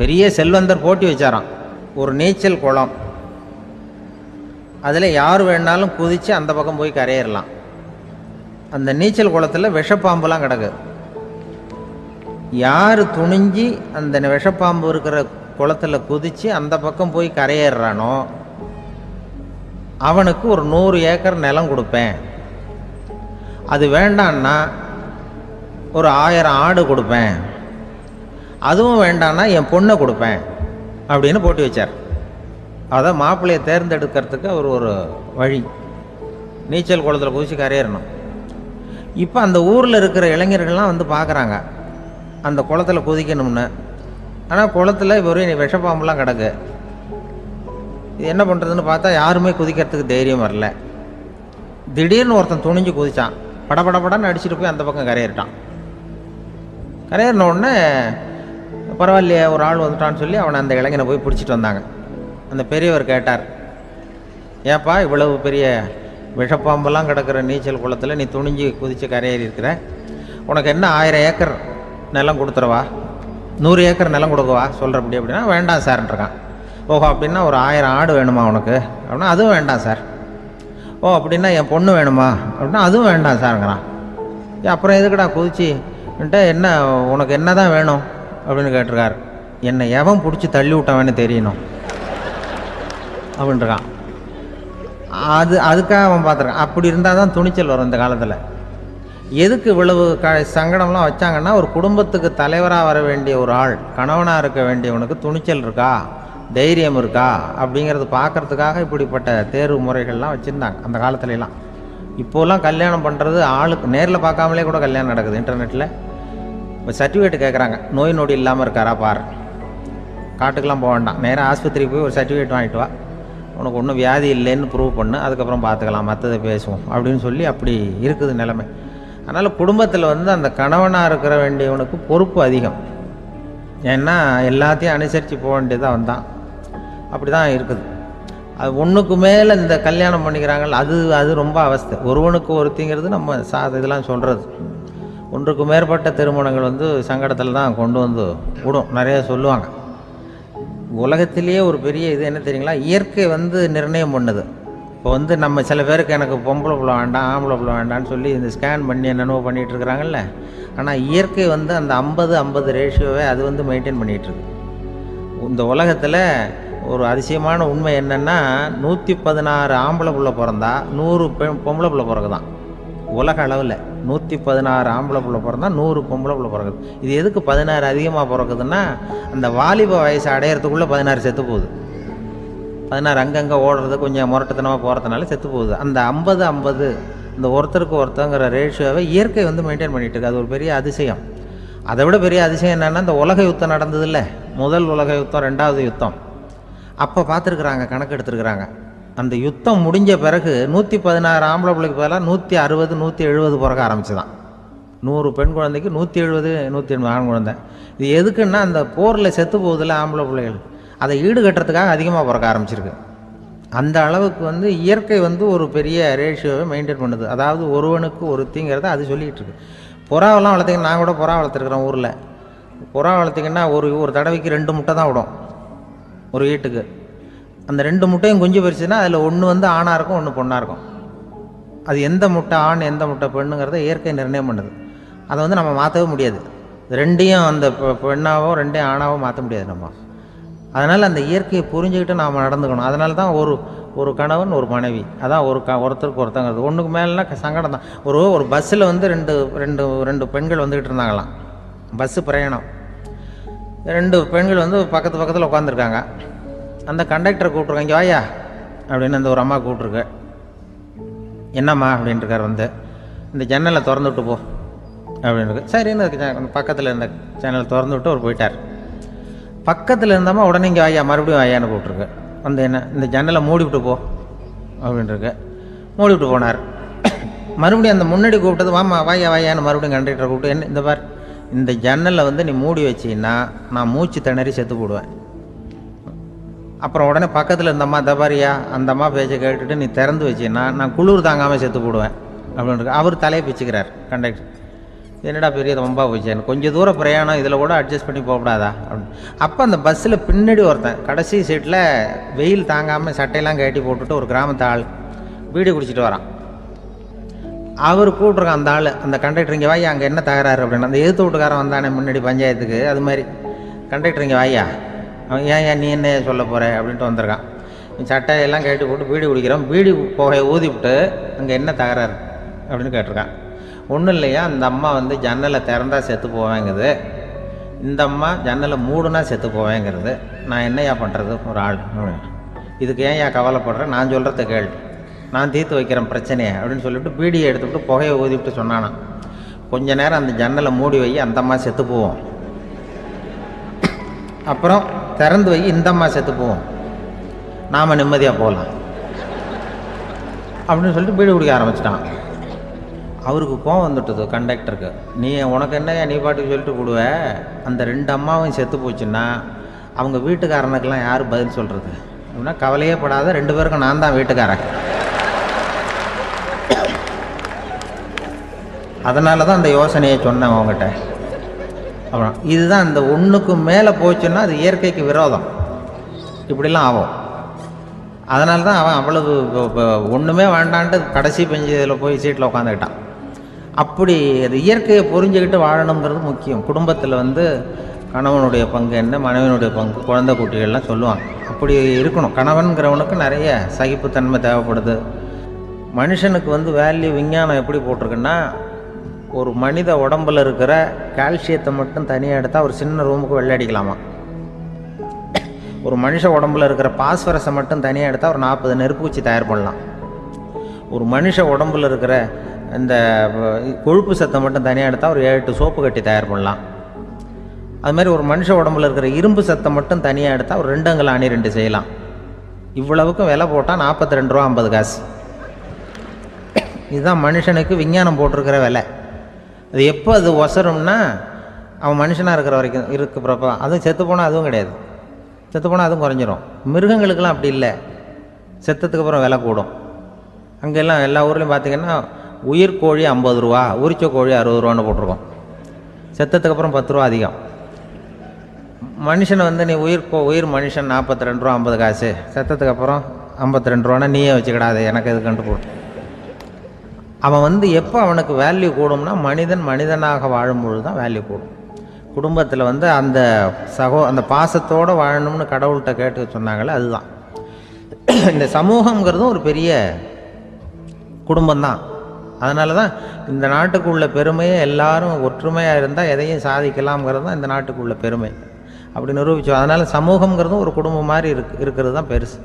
பெரிய செல்வந்தர் போட்டி வச்சாராம் ஒரு நீச்சல் குளம் அதில் யார் வேணாலும் குதித்து அந்த பக்கம் போய் கரையிடலாம் அந்த நீச்சல் குளத்தில் விஷப்பாம்புலாம் கிடக்கு யார் துணிஞ்சு அந்த விஷப்பாம்பு இருக்கிற குளத்தில் குதித்து அந்த பக்கம் போய் கரையேறானோ அவனுக்கு ஒரு நூறு ஏக்கர் நிலம் கொடுப்பேன் அது வேண்டான்னா ஒரு ஆயிரம் ஆடு கொடுப்பேன் அதுவும் வேண்டான்னா என் பொண்ணை கொடுப்பேன் அப்படின்னு போட்டி வச்சார் அதான் மாப்பிள்ளையை தேர்ந்தெடுக்கிறதுக்கு அவர் ஒரு வழி நீச்சல் குளத்தில் குதிச்சு கரையேறணும் இப்போ அந்த ஊரில் இருக்கிற இளைஞர்கள்லாம் வந்து பார்க்குறாங்க அந்த குளத்தில் குதிக்கணும்னு ஆனால் குளத்தில் வெறும் விஷப்பாம்புலாம் கிடக்கு இது என்ன பண்ணுறதுன்னு பார்த்தா யாருமே குதிக்கிறதுக்கு தைரியம் வரல திடீர்னு ஒருத்தன் துணிஞ்சு குதிச்சான் படபடபடன்னு அடிச்சுட்டு போய் அந்த பக்கம் கரையிட்டான் கரையிறின உடனே பரவாயில்லையே ஒரு ஆள் வந்துட்டான்னு சொல்லி அவனை அந்த இளைஞனை போய் பிடிச்சிட்டு வந்தாங்க அந்த பெரியவர் கேட்டார் ஏப்பா இவ்வளவு பெரிய விஷப்பாம்பெல்லாம் கிடக்கிற நீச்சல் குளத்தில் நீ துணிஞ்சு குதித்து கரையேறி இருக்கிற உனக்கு என்ன ஆயிரம் ஏக்கர் நிலம் கொடுத்துறவா நூறு ஏக்கர் நிலம் கொடுக்கவா சொல்கிறபடி அப்படின்னா வேண்டாம் சார்ன்றிருக்கான் ஓஹோ அப்படின்னா ஒரு ஆயிரம் ஆடு வேணுமா உனக்கு அப்படின்னா அதுவும் வேண்டாம் சார் ஓ அப்படின்னா என் பொண்ணு வேணுமா அப்படின்னா அதுவும் வேண்டாம் சாருங்கிறான் ஏன் அப்புறம் எதுக்குடா குதிச்சுன்ட்டு என்ன உனக்கு என்ன தான் வேணும் அப்படின்னு கேட்டிருக்காரு என்னை எவன் பிடிச்சி தள்ளி விட்டவன்னு தெரியணும் அப்படின்ட்டுருக்கான் அது அதுக்காக அவன் பார்த்துருக்கான் அப்படி இருந்தால் தான் துணிச்சல் வரும் இந்த காலத்தில் எதுக்கு இவ்வளவு க சங்கடம்லாம் வச்சாங்கன்னா ஒரு குடும்பத்துக்கு தலைவராக வர வேண்டிய ஒரு ஆள் கணவனாக இருக்க வேண்டியவனுக்கு துணிச்சல் இருக்கா தைரியம் இருக்கா அப்படிங்கிறது பார்க்கறதுக்காக இப்படிப்பட்ட தேர்வு முறைகள்லாம் வச்சுருந்தாங்க அந்த காலத்துலலாம் இப்போலாம் கல்யாணம் பண்ணுறது ஆளுக்கு நேரில் பார்க்காமலே கூட கல்யாணம் நடக்குது இன்டர்நெட்டில் இப்போ சர்டிஃபிகேட் கேட்குறாங்க நோய் நொடி இல்லாமல் இருக்காரா பார் காட்டுக்கெலாம் போக வேண்டாம் நேராக ஆஸ்பத்திரிக்கு போய் ஒரு சர்டிஃபிகேட் வாங்கிட்டு வா உனக்கு ஒன்றும் வியாதி இல்லைன்னு ப்ரூவ் பண்ணு அதுக்கப்புறம் பார்த்துக்கலாம் மற்றதை பேசுவோம் அப்படின்னு சொல்லி அப்படி இருக்குது நிலைமை அதனால் குடும்பத்தில் வந்து அந்த கணவனாக இருக்கிற வேண்டியவனுக்கு பொறுப்பு அதிகம் ஏன்னா எல்லாத்தையும் அனுசரித்து போக வேண்டியதாக வந்தான் அப்படி தான் இருக்குது அது ஒன்றுக்கு மேலே இந்த கல்யாணம் பண்ணிக்கிறாங்கல்ல அது அது ரொம்ப அவஸ்தை ஒருவனுக்கு ஒருத்திங்கிறது நம்ம சா இதெல்லாம் சொல்கிறது ஒன்றுக்கு மேற்பட்ட திருமணங்கள் வந்து சங்கடத்தில் தான் கொண்டு வந்து விடும் நிறைய சொல்லுவாங்க உலகத்திலேயே ஒரு பெரிய இது என்ன தெரியுங்களா இயற்கை வந்து நிர்ணயம் பண்ணுது இப்போ வந்து நம்ம சில பேருக்கு எனக்கு பொம்பளை புள்ள வேண்டாம் ஆம்பளை புள்ள வேண்டாம்னு சொல்லி இந்த ஸ்கேன் பண்ணி என்னென்னவோ பண்ணிகிட்டு இருக்கிறாங்கல்ல ஆனால் இயற்கை வந்து அந்த ஐம்பது ஐம்பது ரேஷியோவை அது வந்து மெயின்டைன் பண்ணிகிட்ருக்கு இந்த உலகத்தில் ஒரு அதிசயமான உண்மை என்னென்னா நூற்றி பதினாறு ஆம்பளை புள்ள பிறந்தா நூறு பெண் பொம்பளை புள்ள பிறகுதான் உலக அளவில் நூற்றி பதினாறு ஆம்பளை புள்ள பிறந்தா நூறு பொம்பளை புள்ள பிறகுது இது எதுக்கு பதினாறு அதிகமாக பிறக்குதுன்னா அந்த வாலிப வயசு அடையிறதுக்குள்ளே பதினாறு செத்து போகுது பதினாறு அங்கங்கே ஓடுறது கொஞ்சம் முரட்டுத்தனமாக போகிறதுனால செத்து போகுது அந்த ஐம்பது ஐம்பது இந்த ஒருத்தருக்கு ஒருத்தங்கிற ரேஷியோவை இயற்கை வந்து மெயின்டைன் பண்ணிட்டு இருக்கு அது ஒரு பெரிய அதிசயம் அதை விட பெரிய அதிசயம் என்னென்னா இந்த உலக யுத்தம் நடந்ததில்ல முதல் உலக யுத்தம் ரெண்டாவது யுத்தம் அப்போ பார்த்துருக்குறாங்க கணக்கு எடுத்துருக்குறாங்க அந்த யுத்தம் முடிஞ்ச பிறகு நூற்றி பதினாறு ஆம்பளை பிள்ளைக்கு பதிலாக நூற்றி அறுபது நூற்றி எழுபது பிறக்க ஆரம்பிச்சுதான் நூறு பெண் குழந்தைக்கு நூற்றி எழுபது நூற்றி எண்பது ஆண் குழந்தை இது எதுக்குன்னா அந்த போரில் செத்து போகுதுல்ல ஆம்பளை பிள்ளைகள் அதை ஈடுகட்டுறதுக்காக அதிகமாக பிறக்க ஆரம்பிச்சிருக்கு அந்த அளவுக்கு வந்து இயற்கை வந்து ஒரு பெரிய ரேஷியோவை மெயின்டைன் பண்ணுது அதாவது ஒருவனுக்கு ஒருத்திங்கிறத அது சொல்லிகிட்டு இருக்கு புறாவெல்லாம் வளர்த்திங்கன்னா நான் கூட புறா வளர்த்துருக்குறேன் ஊரில் புறா வளர்த்திங்கன்னா ஒரு ஒரு தடவைக்கு ரெண்டு முட்டை தான் விடும் ஒரு வீட்டுக்கு அந்த ரெண்டு முட்டையும் குஞ்சு பறிச்சுன்னா அதில் ஒன்று வந்து ஆணாக இருக்கும் ஒன்று பொண்ணாக இருக்கும் அது எந்த முட்டை ஆண் எந்த முட்டை பெண்ணுங்கிறத இயற்கை நிர்ணயம் பண்ணுது அதை வந்து நம்ம மாற்றவே முடியாது ரெண்டையும் அந்த பெ- பெண்ணாவோ ரெண்டையும் ஆணாவோ மாற்ற முடியாது நம்ம அதனால் அந்த இயற்கையை புரிஞ்சுக்கிட்டு நாம் நடந்துக்கணும் அதனால தான் ஒரு ஒரு கணவன் ஒரு மனைவி அதான் ஒரு க ஒருத்தருக்கு ஒருத்தங்கிறது ஒன்றுக்கு மேலேனா சங்கடம் தான் ஒரு ஒரு பஸ்ஸில் வந்து ரெண்டு ரெண்டு ரெண்டு பெண்கள் வந்துக்கிட்டு இருந்தாங்களாம் பஸ்ஸு பிரயாணம் ரெண்டு பெண்கள் வந்து பக்கத்து பக்கத்தில் உட்காந்துருக்காங்க அந்த கண்டக்டரை கூப்பிட்ருக்காங்க இங்கே வாயா அப்படின்னு அந்த ஒரு அம்மா கூப்பிட்ருக்கு என்னம்மா அப்படின்ட்டுருக்கார் வந்து இந்த ஜன்னலை திறந்து விட்டு போ அப்படின்னு சரின்னு அதுக்கு ஜ- பக்கத்தில் இருந்த ஜன்னலை திறந்து விட்டு அவர் போயிட்டார் பக்கத்தில் இருந்தாமா உடனே இங்கே வாயா மறுபடியும் வாயான்னு கூப்பிட்ருக்கு வந்து என்ன இந்த ஜன்னலை மூடி விட்டு போ அப்படின்ட்டுருக்கு மூடி விட்டு போனார் மறுபடியும் அந்த முன்னாடி கூப்பிட்டது வாமா வாயா வாயான்னு மறுபடியும் கண்டக்டரை கூப்பிட்டு என்ன இந்த பார் இந்த ஜன்னலை வந்து நீ மூடி வச்சீன்னா நான் மூச்சு திணறி செத்து போடுவேன் அப்புறம் உடனே பக்கத்தில் இந்த அம்மா தபாரியா அந்த அம்மா பேச்சை கேட்டுட்டு நீ திறந்து வச்சீன்னா நான் குளிர் தாங்காமல் செத்து போடுவேன் அப்படின்னு அவர் தலையை பிச்சுக்கிறார் கண்டக்டர் என்னடா பெரிய ரொம்ப போச்சு எனக்கு கொஞ்சம் தூரம் பிரயாணம் இதில் கூட அட்ஜஸ்ட் பண்ணி போகக்கூடாதா அப்படின்னு அப்போ அந்த பஸ்ஸில் பின்னாடி ஒருத்தன் கடைசி சீட்டில் வெயில் தாங்காமல் சட்டையெல்லாம் கட்டி போட்டுட்டு ஒரு கிராமத்து ஆள் பீடி குடிச்சிட்டு வரான் அவர் கூப்பிட்ருக்கான் அந்த ஆள் அந்த கண்டக்டர் இங்கே வாயா அங்கே என்ன தகராறு அப்படின்னு அந்த எதிர்த்து வீட்டுக்காரன் வந்தானே முன்னாடி பஞ்சாயத்துக்கு அது மாதிரி கண்டக்டர் இங்கே வாயா அவன் ஏன் ஏன் நீ என்ன சொல்ல போகிற அப்படின்ட்டு வந்திருக்கான் இவன் சட்டையெல்லாம் கட்டி போட்டு பீடி குடிக்கிறான் பீடி புகையை ஊதி விட்டு அங்கே என்ன தகராறு அப்படின்னு கேட்டிருக்கான் ஒன்றும் இல்லையா அந்த அம்மா வந்து ஜன்னலை திறந்தா செத்து போவேங்குது இந்த அம்மா ஜன்னலை மூடுனா செத்து போவேங்கிறது நான் என்னையா பண்ணுறது ஒரு ஆள் அப்படின்னு. இதுக்கு ஏன் ஏன் கவலைப்படுறேன் நான் சொல்கிறத கேள் நான் தீர்த்து வைக்கிறேன் பிரச்சனையை அப்படின்னு சொல்லிட்டு பீடியை எடுத்துவிட்டு புகையை ஊதிவிட்டு சொன்னானாம் கொஞ்ச நேரம் அந்த ஜன்னலை மூடி வை அந்த அம்மா செத்து போவோம் அப்புறம் திறந்து வை இந்த அம்மா செத்து போவோம் நாம் நிம்மதியாக போகலாம் அப்படின்னு சொல்லிட்டு பீடி குடிக்க ஆரம்பிச்சிட்டான் அவருக்கு கோவம் வந்துட்டுது கண்டக்டருக்கு நீ உனக்கு என்னய்யா நீ பாட்டுக்கு சொல்லிட்டு கொடுவ அந்த ரெண்டு அம்மாவும் செத்து போச்சுன்னா அவங்க வீட்டுக்காரனுக்கெல்லாம் யார் பதில் சொல்கிறது அப்படின்னா கவலையே படாத ரெண்டு பேருக்கும் நான் தான் வீட்டுக்காரன் அதனால தான் அந்த யோசனையை சொன்னேன் அவங்ககிட்ட அப்புறம் இதுதான் இந்த ஒன்றுக்கு மேலே போச்சுன்னா அது இயற்கைக்கு விரோதம் இப்படிலாம் ஆகும் அதனால தான் அவன் அவ்வளவு இப்ப- இப்ப ஒண்ணுமே வேண்டான்ட்டு கடைசி பெஞ்சு இதில் போய் சீட்டில் உட்காந்துக்கிட்டான் அப்படி அது இயற்கையை புரிஞ்சுக்கிட்டு வாழணுங்கிறது முக்கியம் குடும்பத்தில் வந்து கணவனுடைய பங்கு என்ன மனைவியினுடைய பங்கு குழந்தை குட்டிகள்லாம் சொல்லுவாங்க அப்படி இருக்கணும் கணவன்கிறவனுக்கு நிறைய சகிப்புத்தன்மை தேவைப்படுது மனுஷனுக்கு வந்து வேல்யூ விஞ்ஞானம் எப்படி போட்டிருக்குன்னா ஒரு மனித உடம்புல இருக்கிற கால்சியத்தை மட்டும் தனியாக எடுத்தால் ஒரு சின்ன ரூமுக்கு வெள்ளை அடிக்கலாமா ஒரு மனுஷ உடம்புல இருக்கிற பாஸ்பரஸை மட்டும் தனியாக எடுத்தால் ஒரு நாற்பது நெருப்பு தயார் பண்ணலாம் ஒரு மனுஷ உடம்புல இருக்கிற இந்த அஹ், கொழுப்பு சத்தை மட்டும் தனியாக எடுத்தால் ஒரு ஏழு எட்டு சோப்பு கட்டி தயார் பண்ணலாம் அது மாதிரி ஒரு மனுஷ உடம்புல இருக்கிற இரும்பு சத்தை மட்டும் தனியாக எடுத்தால் ஒரு ரெண்டு அங்கல் அணி ரெண்டு செய்யலாம் இவ்வளவுக்கும் விலை போட்டால் நாற்பத்தி ரெண்டு ரூபா ஐம்பது காசு இதுதான் மனுஷனுக்கு விஞ்ஞானம் போட்டிருக்கிற விலை அது எப்போ அது ஒசரும்னா அவன் மனுஷனாக இருக்கிற வரைக்கும் இருக்கிறப்ப அதுவும் செத்து போனால் அதுவும் கிடையாது செத்து போனால் அதுவும் குறைஞ்சிரும் மிருகங்களுக்கெல்லாம் அப்படி இல்லை செத்ததுக்கு அப்புறம் விலை கூடும் அங்கெல்லாம் எல்லா ஊர்லேயும் பார்த்தீங்கன்னா உயிர் கோழி ஐம்பது ரூபா உரிச்ச கோழி அறுபது ரூபான்னு போட்டிருக்கோம் செத்ததுக்கு அப்புறம் பத்து ரூபா அதிகம் மனுஷனை வந்து நீ உயிர் கோ உயிர் மனுஷன் நாற்பத்தி ரெண்டு ரூபா ஐம்பது காசு செத்ததுக்கு அப்புறம் ஐம்பத்தி ரெண்டு ரூபான்னா நீயே வச்சுக்கிடாது எனக்கு இது கண்டு போட்டு அவன் வந்து எப்போ அவனுக்கு வேல்யூ கூடும்னா மனிதன் மனிதனாக வாழும் பொழுது தான் வேல்யூ கூடும் குடும்பத்தில் வந்து அந்த சகோ அந்த பாசத்தோடு வாழணும்னு கடவுள்கிட்ட கேட்டு சொன்னாங்களே அதுதான் இந்த சமூகங்கிறதும் ஒரு பெரிய குடும்பம்தான் அதனால தான் இந்த நாட்டுக்குள்ள பெருமையே எல்லாரும் ஒற்றுமையாக இருந்தால் எதையும் சாதிக்கலாம்ங்கிறது தான் இந்த நாட்டுக்குள்ள பெருமை அப்படி நிரூபிச்சோம் அதனால் சமூகங்கிறதும் ஒரு குடும்பம் மாதிரி இருக்கு இருக்கிறது தான் பெருசு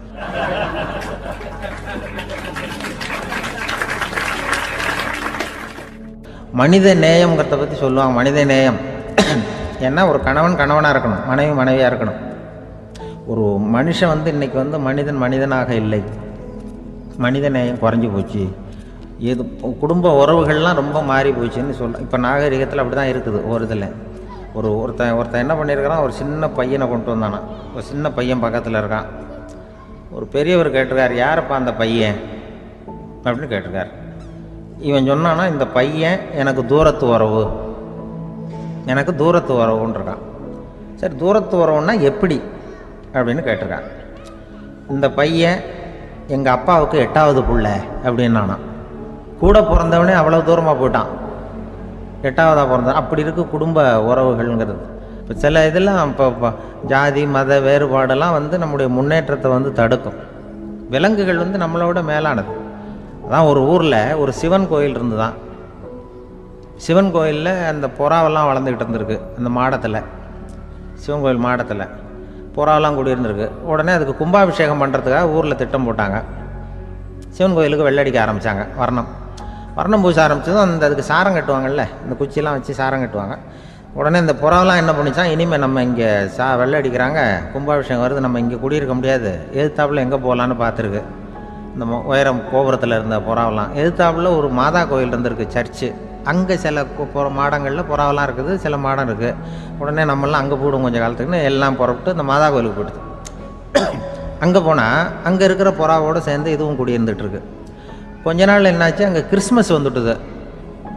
மனித நேயம்ங்கிறத பற்றி சொல்லுவாங்க மனித நேயம் ஏன்னா ஒரு கணவன் கணவனாக இருக்கணும் மனைவி மனைவியாக இருக்கணும் ஒரு மனுஷன் வந்து இன்னைக்கு வந்து மனிதன் மனிதனாக இல்லை மனித நேயம் குறைஞ்சி போச்சு இது குடும்ப உறவுகள்லாம் ரொம்ப மாறி போச்சுன்னு சொல்கிறேன் இப்போ நாகரிகத்தில் அப்படி தான் இருக்குது ஒரு இதில் ஒரு ஒருத்தன் ஒருத்தன் என்ன பண்ணியிருக்கிறான் ஒரு சின்ன பையனை கொண்டு வந்தானான் ஒரு சின்ன பையன் பக்கத்தில் இருக்கான் ஒரு பெரியவர் கேட்டிருக்கார் யாரப்பா அந்த பையன் அப்படின்னு கேட்டிருக்கார் இவன் சொன்னான்னா இந்த பையன் எனக்கு தூரத்து உறவு எனக்கு தூரத்து உறவுன்னு இருக்கான் சரி தூரத்து உறவுன்னா எப்படி அப்படின்னு கேட்டிருக்கான் இந்த பையன் எங்கள் அப்பாவுக்கு எட்டாவது புள்ள அப்படின்னு கூட பிறந்தவனே அவ்வளோ தூரமாக போயிட்டான் எட்டாவதாக பிறந்தான் அப்படி இருக்கு குடும்ப உறவுகள்ங்கிறது இப்போ சில இதெல்லாம் இப்போ இப்போ ஜாதி மத வேறுபாடெல்லாம் வந்து நம்முடைய முன்னேற்றத்தை வந்து தடுக்கும் விலங்குகள் வந்து நம்மளோட மேலானது அதான் ஒரு ஊரில் ஒரு சிவன் கோயில் இருந்துதான் சிவன் கோயிலில் அந்த புறாவெல்லாம் வளர்ந்துக்கிட்டு இருந்திருக்கு அந்த மாடத்தில் சிவன் கோயில் மாடத்தில் புறாவெல்லாம் குடியிருந்திருக்கு உடனே அதுக்கு கும்பாபிஷேகம் பண்ணுறதுக்காக ஊரில் திட்டம் போட்டாங்க சிவன் கோயிலுக்கு வெள்ளடிக்க ஆரம்பித்தாங்க வர்ணம் வர்ணம் பூச ஆரம்பிச்சதும் அந்த அதுக்கு சாரம் கட்டுவாங்கல்ல இந்த குச்சியெல்லாம் வச்சு சாரம் கட்டுவாங்க உடனே இந்த புறாவெல்லாம் என்ன பண்ணிச்சான் இனிமேல் நம்ம இங்கே சா வெள்ளை அடிக்கிறாங்க கும்பாபிஷேகம் வருது நம்ம இங்கே குடியிருக்க முடியாது எதிர்த்தாப்புல எங்கே போகலான்னு பார்த்துருக்கு இந்த மொ- உயரம் கோபுரத்தில் இருந்த புறாவெல்லாம் எதிர்த்தாப்புல ஒரு மாதா கோயில் இருந்திருக்கு சர்ச்சு அங்கே சில கு- புற மாடங்களில் புறாவெல்லாம் இருக்குது சில மாடம் இருக்குது உடனே நம்மளாம் அங்கே போடும் கொஞ்சம் காலத்துக்குன்னு எல்லாம் புறப்பட்டு இந்த மாதா கோயிலுக்கு போயிடுது அங்கே போனால் அங்கே இருக்கிற புறாவோடு சேர்ந்து இதுவும் குடியிருந்துட்டு இருக்கு கொஞ்ச நாள் என்னாச்சு அங்கே கிறிஸ்மஸ் வந்துட்டுது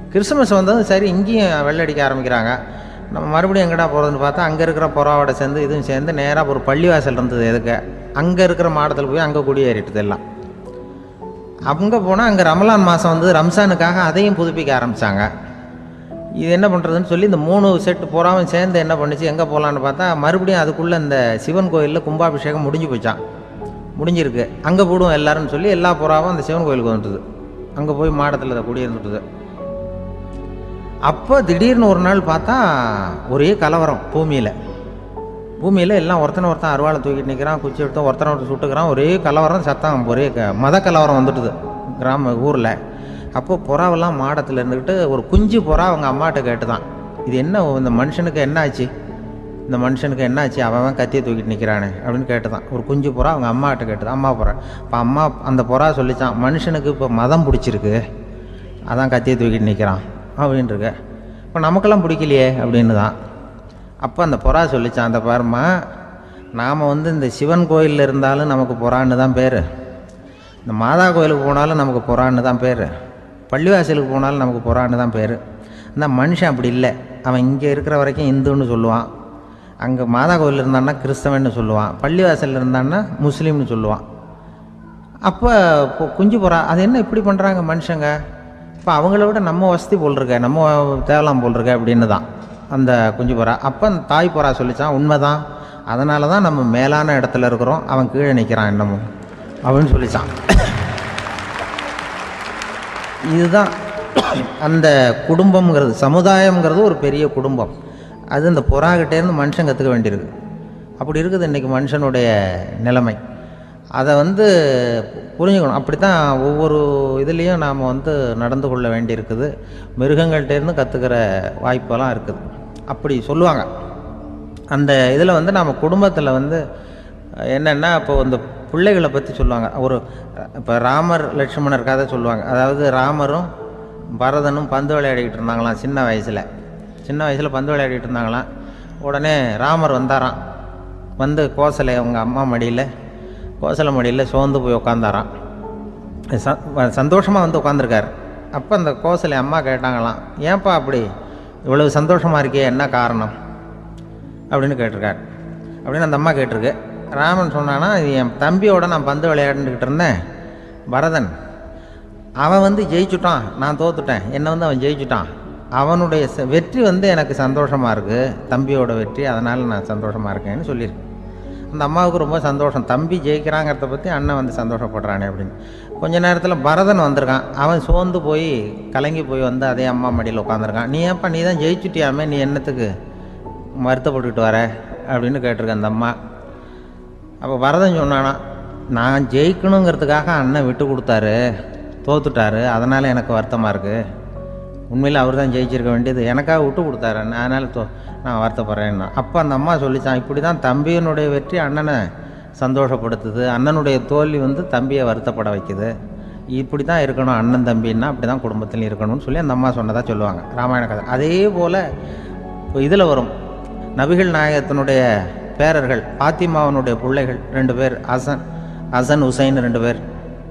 கிறிஸ்துமஸ் வந்ததும் சரி இங்கேயும் வெள்ளடிக்க ஆரம்பிக்கிறாங்க நம்ம மறுபடியும் எங்கடா போகிறதுன்னு பார்த்தா அங்கே இருக்கிற புறாவோட சேர்ந்து இதுவும் சேர்ந்து நேராக ஒரு பள்ளிவாசல் இருந்தது எதுக்கு அங்கே இருக்கிற மாடத்தில் போய் அங்கே குடியேறிட்டுது எல்லாம் அங்கே போனால் அங்கே ரமலான் மாதம் வந்து ரம்ஜானுக்காக அதையும் புதுப்பிக்க ஆரம்பித்தாங்க இது என்ன பண்ணுறதுன்னு சொல்லி இந்த மூணு செட்டு புறாவும் சேர்ந்து என்ன பண்ணுச்சு எங்கே போகலான்னு பார்த்தா மறுபடியும் அதுக்குள்ளே இந்த சிவன் கோயிலில் கும்பாபிஷேகம் முடிஞ்சு போச்சான் முடிஞ்சிருக்கு அங்கே போடுவோம் எல்லாருன்னு சொல்லி எல்லா புறாவும் அந்த சிவன் கோயிலுக்கு வந்துட்டுது அங்கே போய் மாடத்தில் அதை குடியிருந்துட்டுது அப்போ திடீர்னு ஒரு நாள் பார்த்தா ஒரே கலவரம் பூமியில் பூமியில் எல்லாம் ஒருத்தனை ஒருத்தன் அருவாளை தூக்கிட்டு நிற்கிறான் குச்சி எடுத்து ஒருத்தனை ஒருத்தன் சுட்டுக்கிறான் ஒரே கலவரம் சத்தம் ஒரே க மத கலவரம் வந்துட்டுது கிராம ஊரில் அப்போ புறாவெல்லாம் மாடத்தில் இருந்துக்கிட்டு ஒரு குஞ்சு புறா அவங்க அம்மாட்ட கேட்டுதான் இது என்ன இந்த மனுஷனுக்கு என்ன ஆச்சு இந்த மனுஷனுக்கு என்ன ஆச்சு அவன் அவன் கத்தியை தூக்கிட்டு நிற்கிறானே அப்படின்னு கேட்டுதான் ஒரு குஞ்சு புறா அவங்க அம்மாட்ட கேட்டுதான் அம்மா புறா இப்போ அம்மா அந்த புறா சொல்லிச்சான் மனுஷனுக்கு இப்போ மதம் பிடிச்சிருக்கு அதான் கத்தியை தூக்கிட்டு நிற்கிறான் அப்படின்ட்டுருக்கு இப்போ நமக்கெல்லாம் பிடிக்கலையே அப்படின்னு தான் அப்போ அந்த புறா சொல்லிச்சான் அந்த பாருமா நாம் வந்து இந்த சிவன் கோயிலில் இருந்தாலும் நமக்கு புறான்னு தான் பேர் இந்த மாதா கோயிலுக்கு போனாலும் நமக்கு புறான்னு தான் பேர் பள்ளிவாசலுக்கு போனாலும் நமக்கு புறான்னு தான் பேர் இந்த மனுஷன் அப்படி இல்லை அவன் இங்கே இருக்கிற வரைக்கும் இந்துன்னு சொல்லுவான் அங்கே மாதா கோயில் இருந்தான்னா கிறிஸ்தவன்னு சொல்லுவான் பள்ளிவாசலில் இருந்தான்னா முஸ்லீம்னு சொல்லுவான் அப்போ இப்போ குஞ்சு புறா அது என்ன இப்படி பண்ணுறாங்க மனுஷங்க இப்போ அவங்கள விட நம்ம வசதி போல் இருக்க நம்ம தேவலாம் போல் இருக்க அப்படின்னு தான் அந்த குஞ்சு புறா அப்போ அந்த தாய் புறா சொல்லிச்சான் உண்மைதான் அதனால தான் நம்ம மேலான இடத்துல இருக்கிறோம் அவன் கீழே நிற்கிறான் என்னமோ அப்படின்னு சொல்லிச்சான் இதுதான் அந்த குடும்பம்ங்கிறது சமுதாயம்ங்கிறது ஒரு பெரிய குடும்பம் அது இந்த புறாகிட்டேருந்து மனுஷன் கற்றுக்க வேண்டியிருக்கு அப்படி இருக்குது இன்றைக்கி மனுஷனுடைய நிலைமை அதை வந்து புரிஞ்சுக்கணும் அப்படி தான் ஒவ்வொரு இதுலேயும் நாம் வந்து நடந்து கொள்ள வேண்டியிருக்குது மிருகங்கள்டேருந்து கற்றுக்கிற வாய்ப்பெல்லாம் இருக்குது அப்படி சொல்லுவாங்க அந்த இதில் வந்து நம்ம குடும்பத்தில் வந்து என்னென்னா இப்போ இந்த பிள்ளைகளை பற்றி சொல்லுவாங்க ஒரு இப்போ ராமர் லட்சுமணர் கதை சொல்லுவாங்க அதாவது ராமரும் பரதனும் பந்து விளையாடிக்கிட்டு இருந்தாங்களாம் சின்ன வயசில் சின்ன வயசில் பந்து விளையாடிட்டு இருந்தாங்களாம் உடனே ராமர் வந்தாராம் வந்து கோசலை அவங்க அம்மா மடியில் கோசலை மடியில் சோர்ந்து போய் உட்காந்தாராம் சந்தோஷமாக வந்து உட்காந்துருக்கார் அப்போ அந்த கோசலை அம்மா கேட்டாங்களாம் ஏன்ப்பா அப்படி இவ்வளவு சந்தோஷமாக இருக்கே என்ன காரணம் அப்படின்னு கேட்டிருக்கார் அப்படின்னு அந்த அம்மா கேட்டிருக்கு ராமன் சொன்னான்னா இது என் தம்பியோட நான் பந்து விளையாண்டுக்கிட்டு இருந்தேன் பரதன் அவன் வந்து ஜெயிச்சுட்டான் நான் தோத்துட்டேன் என்னை வந்து அவன் ஜெயிச்சுட்டான் அவனுடைய ச- வெற்றி வந்து எனக்கு சந்தோஷமாக இருக்குது தம்பியோட வெற்றி அதனால் நான் சந்தோஷமாக இருக்கேன்னு சொல்லியிருக்கு அந்த அம்மாவுக்கு ரொம்ப சந்தோஷம் தம்பி ஜெயிக்கிறாங்கிறத பற்றி அண்ணன் வந்து சந்தோஷப்படுறானே அப்படின்னு கொஞ்ச நேரத்தில் பரதன் வந்திருக்கான் அவன் சோர்ந்து போய் கலங்கி போய் வந்து அதே அம்மா மடியில் உட்காந்துருக்கான் நீ ஏன்ப்பா நீ தான் ஜெயிச்சுட்டியாமே நீ என்னத்துக்கு வருத்தப்பட்டுக்கிட்டு வர அப்படின்னு கேட்டிருக்க அந்த அம்மா அப்போ பரதன் சொன்னானா நான் ஜெயிக்கணுங்கிறதுக்காக அண்ணன் விட்டு கொடுத்தாரு தோத்துட்டாரு அதனால் எனக்கு வருத்தமாக இருக்குது உண்மையில் அவர் தான் ஜெயிச்சிருக்க வேண்டியது எனக்காக விட்டு கொடுத்தாரு அண்ணன் அதனால் தோ நான் வருத்தப்படுறேன்னா அப்போ அந்த அம்மா சொல்லிச்சான் இப்படி தான் தம்பியினுடைய வெற்றி அண்ணனை சந்தோஷப்படுத்துது அண்ணனுடைய தோல்வி வந்து தம்பியை வருத்தப்பட வைக்குது இப்படி தான் இருக்கணும் அண்ணன் தம்பின்னா அப்படி தான் குடும்பத்தில் இருக்கணும்னு சொல்லி அந்த அம்மா சொன்னதாக சொல்லுவாங்க ராமாயண கதை அதே போல் இப்போ இதில் வரும் நபிகள் நாயகத்தினுடைய பேரர்கள் பாத்திமாவனுடைய பிள்ளைகள் ரெண்டு பேர் ஹசன் ஹசன் உசைன் ரெண்டு பேர்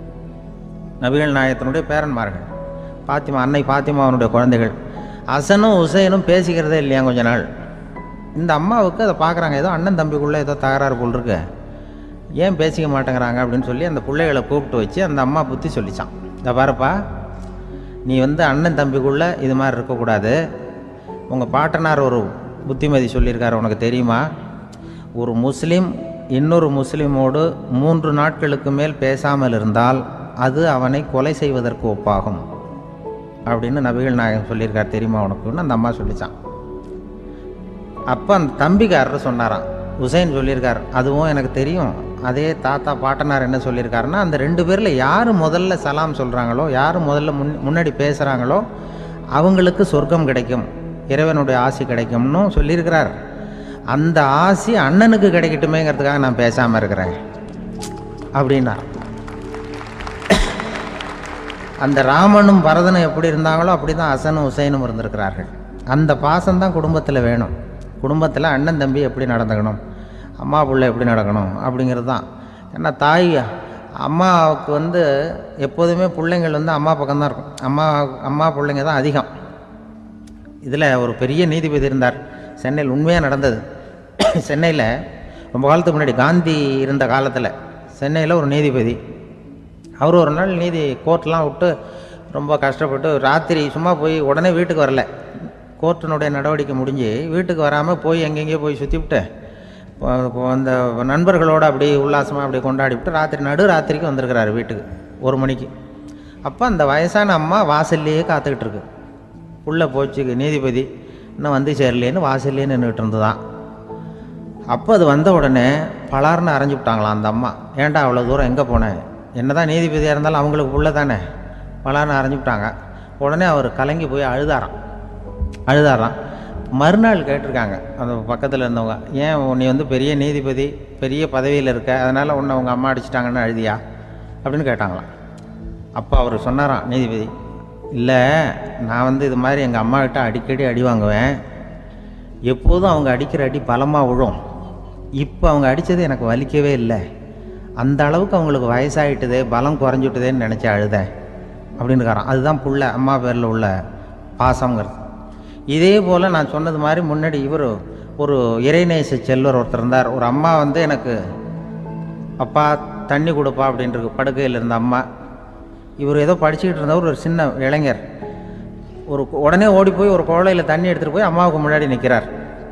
நபிகள் நாயகத்தினுடைய பேரன்மார்கள் பாத்திமா அன்னை பாத்திமாவனுடைய குழந்தைகள் ஹசனும் உசைனும் பேசிக்கிறதே இல்லையா கொஞ்ச நாள் இந்த அம்மாவுக்கு அதை பார்க்குறாங்க ஏதோ அண்ணன் தம்பிக்குள்ளே ஏதோ தகராறு போல் இருக்கு ஏன் பேசிக்க மாட்டேங்கிறாங்க அப்படின்னு சொல்லி அந்த பிள்ளைகளை கூப்பிட்டு வச்சு அந்த அம்மா புத்தி சொல்லிச்சான் இந்த பாருப்பா நீ வந்து அண்ணன் தம்பிக்குள்ளே இது மாதிரி இருக்கக்கூடாது உங்கள் பாட்டனார் ஒரு புத்திமதி சொல்லியிருக்காரு உனக்கு தெரியுமா ஒரு முஸ்லீம் இன்னொரு முஸ்லீமோடு மூன்று நாட்களுக்கு மேல் பேசாமல் இருந்தால் அது அவனை கொலை செய்வதற்கு ஒப்பாகும் அப்படின்னு நபிகள் நாயகம் சொல்லியிருக்கார் தெரியுமா உனக்குன்னு அந்த அம்மா சொல்லிச்சான் அப்போ அந்த தம்பிக்காரர் சொன்னாராம் உசைன் சொல்லியிருக்கார் அதுவும் எனக்கு தெரியும் அதே தாத்தா பாட்டனார் என்ன சொல்லியிருக்காருன்னா அந்த ரெண்டு பேரில் யார் முதல்ல சலாம் சொல்கிறாங்களோ யார் முதல்ல முன் முன்னாடி பேசுகிறாங்களோ அவங்களுக்கு சொர்க்கம் கிடைக்கும் இறைவனுடைய ஆசி கிடைக்கும்னு சொல்லியிருக்கிறார் அந்த ஆசி அண்ணனுக்கு கிடைக்கட்டுமேங்கிறதுக்காக நான் பேசாமல் இருக்கிறேன் அப்படின்னா அந்த ராமனும் பரதனும் எப்படி இருந்தாங்களோ அப்படி தான் அசனும் உசைனும் இருந்திருக்கிறார்கள் அந்த பாசம்தான் குடும்பத்தில் வேணும் குடும்பத்தில் அண்ணன் தம்பி எப்படி நடந்துக்கணும் அம்மா பிள்ளை எப்படி நடக்கணும் அப்படிங்கிறது தான் ஏன்னா தாய் அம்மாவுக்கு வந்து எப்போதுமே பிள்ளைங்கள் வந்து அம்மா பக்கம்தான் இருக்கும் அம்மா அம்மா பிள்ளைங்க தான் அதிகம் இதில் ஒரு பெரிய நீதிபதி இருந்தார் சென்னையில் உண்மையாக நடந்தது சென்னையில் ரொம்ப காலத்துக்கு முன்னாடி காந்தி இருந்த காலத்தில் சென்னையில் ஒரு நீதிபதி அவர் ஒரு நாள் நீதி கோர்ட்லாம் விட்டு ரொம்ப கஷ்டப்பட்டு ராத்திரி சும்மா போய் உடனே வீட்டுக்கு வரல கோர்ட்டினுடைய நடவடிக்கை முடிஞ்சு வீட்டுக்கு வராமல் போய் எங்கெங்கேயோ போய் சுற்றிவிட்டு அந்த நண்பர்களோடு அப்படி உல்லாசமாக அப்படி கொண்டாடிவிட்டு ராத்திரி நடு ராத்திரிக்கு வந்திருக்கிறாரு வீட்டுக்கு ஒரு மணிக்கு அப்போ அந்த வயசான அம்மா வாசல்லையே காத்துக்கிட்டு இருக்கு உள்ளே போச்சு நீதிபதி இன்னும் வந்து சேரலேன்னு வாசல்லையே நின்றுட்டு இருந்துதான் அப்போ அது வந்த உடனே பலார்னு அரைஞ்சு விட்டாங்களாம் அந்த அம்மா ஏன்டா அவ்வளோ தூரம் எங்கே போனேன் என்ன தான் நீதிபதியாக இருந்தாலும் அவங்களுக்கு உள்ள தானே பலார்னு அரைஞ்சு விட்டாங்க உடனே அவர் கலங்கி போய் அழுதாராம் அழுதாராம் மறுநாள் கேட்டிருக்காங்க அந்த பக்கத்தில் இருந்தவங்க ஏன் நீ வந்து பெரிய நீதிபதி பெரிய பதவியில் இருக்க அதனால் உன்னை உங்கள் அம்மா அடிச்சிட்டாங்கன்னு அழுதியா அப்படின்னு கேட்டாங்களாம் அப்போ அவர் சொன்னாராம் நீதிபதி இல்லை நான் வந்து இது மாதிரி எங்கள் அம்மா கிட்ட அடிக்கடி அடி வாங்குவேன் எப்போதும் அவங்க அடிக்கிற அடி பலமாக விழும் இப்போ அவங்க அடித்தது எனக்கு வலிக்கவே இல்லை அந்த அளவுக்கு அவங்களுக்கு வயசாகிட்டுதே பலம் குறைஞ்சிட்டுதேன்னு நினச்சி அழுதேன் அப்படின்னு இருக்காராம் அதுதான் புள்ள அம்மா பேரில் உள்ள பாசங்கிறது இதே போல் நான் சொன்னது மாதிரி முன்னாடி இவர் ஒரு இறைநேச செல்வர் ஒருத்தர் இருந்தார் ஒரு அம்மா வந்து எனக்கு அப்பா தண்ணி கொடுப்பா அப்படின்ட்டு படுக்கையில் இருந்த அம்மா இவர் ஏதோ படிச்சுக்கிட்டு இருந்தவர் ஒரு சின்ன இளைஞர் ஒரு உடனே ஓடி போய் ஒரு குழலையில் தண்ணி எடுத்துகிட்டு போய் அம்மாவுக்கு முன்னாடி நிற்கிறார்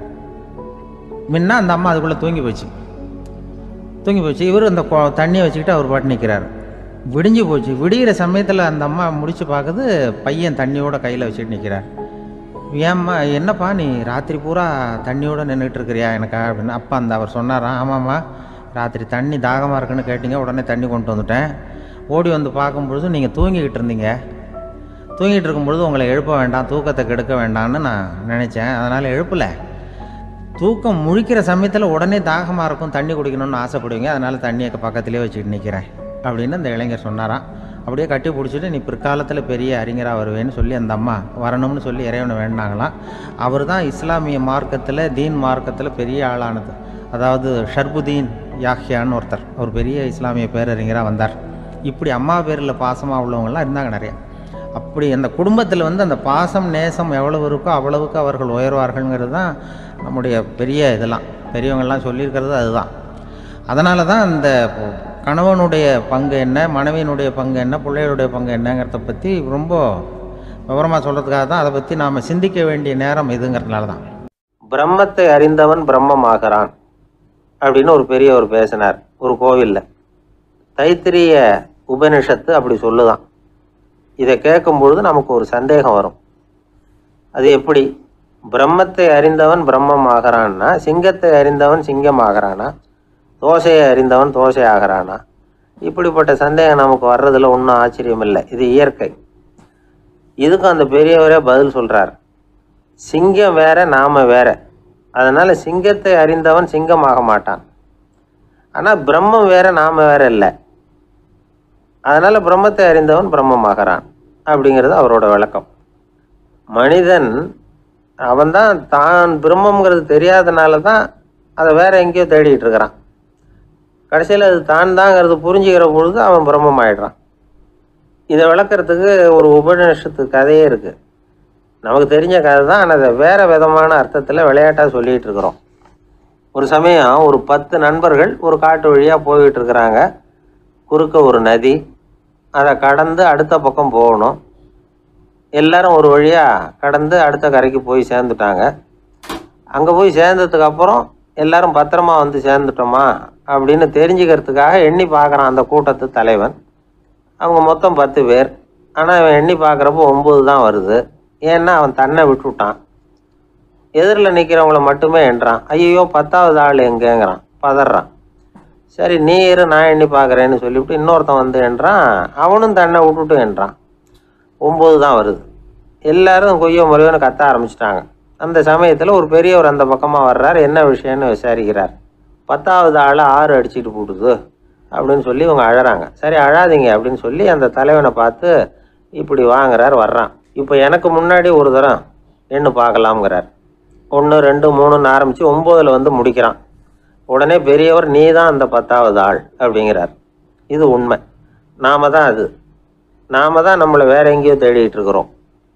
முன்ன அந்த அம்மா அதுக்குள்ளே தூங்கி போச்சு தூங்கி போச்சு இவர் அந்த கொ- தண்ணியை வச்சுக்கிட்டு அவர் பாட்டு நிற்கிறார் விடிஞ்சு போச்சு விடிகிற சமயத்தில் அந்த அம்மா முடிச்சு பார்க்குது பையன் தண்ணியோட கையில் வச்சுட்டு நிற்கிறார் ஏம்மா என்னப்பா நீ ராத்திரி பூரா தண்ணியோட நின்றுட்டு இருக்கிறியா எனக்கா அப்படின்னு அப்பா அந்த அவர் சொன்னாராம் ஆமாம்மா ராத்திரி தண்ணி தாகமாக இருக்குன்னு கேட்டீங்க உடனே தண்ணி கொண்டு வந்துட்டேன் ஓடி வந்து பார்க்கும்பொழுது நீங்கள் தூங்கிக்கிட்டு இருந்தீங்க தூங்கிட்டு இருக்கும்பொழுது உங்களை எழுப்ப வேண்டாம் தூக்கத்தை கெடுக்க வேண்டாம்னு நான் நினச்சேன் அதனால் எழுப்பலை தூக்கம் முழிக்கிற சமயத்தில் உடனே தாகமாக இருக்கும் தண்ணி குடிக்கணும்னு ஆசைப்படுவீங்க அதனால் தண்ணியை பக்கத்துலேயே வச்சுட்டு நிற்கிறேன் அப்படின்னு அந்த இளைஞர் சொன்னாராம் அப்படியே கட்டி பிடிச்சிட்டு நீ பிற்காலத்தில் பெரிய அறிஞராக வருவேன்னு சொல்லி அந்த அம்மா வரணும்னு சொல்லி இறைவனை வேண்டாங்களாம் அவர் தான் இஸ்லாமிய மார்க்கத்தில் தீன் மார்க்கத்தில் பெரிய ஆளானது அதாவது ஷர்புதீன் யாஹ்யான்னு ஒருத்தர் ஒரு பெரிய இஸ்லாமிய பேரறிஞராக வந்தார் இப்படி அம்மா பேரில் பாசமாக உள்ளவங்கலாம் இருந்தாங்க நிறைய அப்படி அந்த குடும்பத்தில் வந்து அந்த பாசம் நேசம் எவ்வளவு இருக்கோ அவ்வளவுக்கு அவர்கள் உயர்வார்கள்ங்கிறது தான் நம்முடைய பெரிய இதெல்லாம் பெரியவங்கள்லாம் சொல்லியிருக்கிறது அதுதான் அதனால தான் அந்த கணவனுடைய பங்கு என்ன மனைவியினுடைய பங்கு என்ன பிள்ளைகளுடைய பங்கு என்னங்கிறத பற்றி ரொம்ப விவரமாக சொல்கிறதுக்காக தான் அதை பற்றி நாம் சிந்திக்க வேண்டிய நேரம் இதுங்கிறதுனால தான் பிரம்மத்தை அறிந்தவன் பிரம்மமாகிறான் அப்படின்னு ஒரு பெரியவர் பேசினார் ஒரு கோவிலில் தைத்திரிய உபனிஷத்து அப்படி சொல்லுதான் இதை கேட்கும் பொழுது நமக்கு ஒரு சந்தேகம் வரும் அது எப்படி பிரம்மத்தை அறிந்தவன் பிரம்மம் ஆகிறான்னா சிங்கத்தை அறிந்தவன் சிங்கம் ஆகிறானா தோசையை அறிந்தவன் தோசை ஆகிறானா இப்படிப்பட்ட சந்தேகம் நமக்கு வர்றதுல ஒன்றும் ஆச்சரியம் இல்லை இது இயற்கை இதுக்கும் அந்த பெரியவரே பதில் சொல்றார் சிங்கம் வேற நாம வேற அதனால சிங்கத்தை அறிந்தவன் சிங்கம் ஆக மாட்டான் ஆனா பிரம்மம் வேற நாம வேற இல்லை அதனால பிரம்மத்தை அறிந்தவன் பிரம்மமாகிறான் அப்படிங்கிறது அவரோட விளக்கம் மனிதன் அவன்தான் தான் பிரம்மங்கிறது தெரியாதனால தான் அதை வேற எங்கேயோ தேடிட்டு இருக்கிறான் கடைசியில் அது தான் தாங்கிறது புரிஞ்சுக்கிற பொழுது அவன் பிரம்மம் ஆயிடுறான் இதை விளக்கறதுக்கு ஒரு உபநிஷத்து கதையே இருக்கு நமக்கு தெரிஞ்ச கதை தான் ஆனால் அதை வேற விதமான அர்த்தத்தில் விளையாட்டாக சொல்லிட்டு இருக்கிறோம் ஒரு சமயம் ஒரு பத்து நண்பர்கள் ஒரு காட்டு வழியாக போய்கிட்டு இருக்கிறாங்க குறுக்க ஒரு நதி அதை கடந்து அடுத்த பக்கம் போகணும் எல்லாரும் ஒரு வழியாக கடந்து அடுத்த கரைக்கு போய் சேர்ந்துட்டாங்க அங்கே போய் சேர்ந்ததுக்கு அப்புறம் எல்லாரும் பத்திரமா வந்து சேர்ந்துட்டோமா அப்படின்னு தெரிஞ்சுக்கிறதுக்காக எண்ணி பார்க்குறான் அந்த கூட்டத்து தலைவன் அவங்க மொத்தம் பத்து பேர் ஆனால் அவன் எண்ணி பார்க்குறப்போ ஒம்பது தான் வருது ஏன்னா அவன் தன்னை விட்டுவிட்டான் எதிரில் நிற்கிறவங்கள மட்டுமே எண்றான் ஐயோ பத்தாவது ஆள் எங்கேங்கிறான் பதறான் சரி நீ இரு நான் எண்ணி பார்க்குறேன்னு சொல்லிவிட்டு இன்னொருத்தன் வந்து என்றான் அவனும் தன்னை விட்டுட்டு என்றான் ஒம்பது தான் வருது எல்லாரும் கொய்யோ முறையோன்னு கத்த ஆரம்பிச்சிட்டாங்க அந்த சமயத்தில் ஒரு பெரியவர் அந்த பக்கமாக வர்றார் என்ன விஷயம்னு விசாரிக்கிறார் பத்தாவது ஆள் ஆறு அடிச்சிட்டு போடுது அப்படின்னு சொல்லி இவங்க அழறாங்க சரி அழாதீங்க அப்படின்னு சொல்லி அந்த தலைவனை பார்த்து இப்படி வாங்குறார் வர்றான் இப்போ எனக்கு முன்னாடி ஒரு தரம் எண்ணு பார்க்கலாம்ங்கிறார் ஒன்று ரெண்டு மூணுன்னு ஆரம்பித்து ஒம்போதில் வந்து முடிக்கிறான் உடனே பெரியவர் நீ தான் அந்த பத்தாவது ஆள் அப்படிங்கிறார் இது உண்மை நாம தான் அது நாம தான் நம்மளை வேற எங்கேயோ தேடிட்டு இருக்கிறோம்